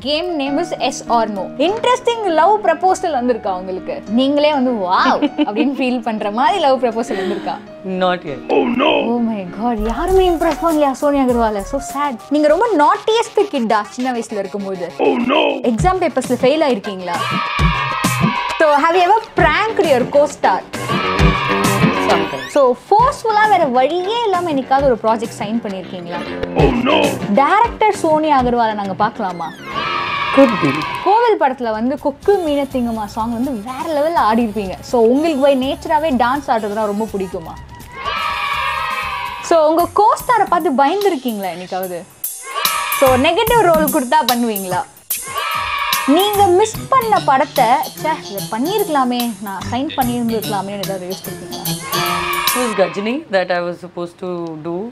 Game name is S R no interesting love proposal வந்திருக்கா உங்களுக்கு நீங்களே வந்து வாவ் அப்படின்னு ஃபீல் பண்ற மாதிரி லவ் ப்ரப்போசல் வந்திருக்கா Not yet. Oh my god யாருமே இம்ப்ரெஸ் பண்ணலையா சோனியா அகர்வால சோ சேட் நீங்க ரொம்ப நாட்டியஸ்ட் கிட்டா சின்ன வயசுல இருக்கும்போது எக்ஸாம் பேப்பர்ஸ்ல ஃபெயில் ஆயிருக்கீங்களா so however frank your costar Sometimes. So ஃபோர்ஸ்ஃபுல்லாக வேற வழியே இல்லாமல் என்னைக்காவது ஒரு ப்ராஜெக்ட் சைன் பண்ணியிருக்கீங்களா டேரக்டர் சோனியா அகர்வாலை நாங்கள் பார்க்கலாமா Could be. கோவில் படத்துல வந்து கொக்கு மீன திங்குமா சாங் வந்து வேற லெவல்ல ஆடி இருப்பீங்க ஸோ உங்களுக்கு போய் நேச்சராகவே டான்ஸ் ஆடுறதுனா ரொம்ப பிடிக்குமா ஸோ உங்க கோஸ்டாரை பார்த்து பயந்துருக்கீங்களா என்னைக்காவது ஸோ நெகட்டிவ் ரோல் கொடுத்தா பண்ணுவீங்களா நீங்க மிஸ் பண்ண படத்தை ச்சே இதை பண்ணியிருக்கலாமே நான் சைன் பண்ணியிருந்துருக்கலாமே ஏதாவது யோசிச்சிருக்கீங்களா It was Gajini that I was supposed to do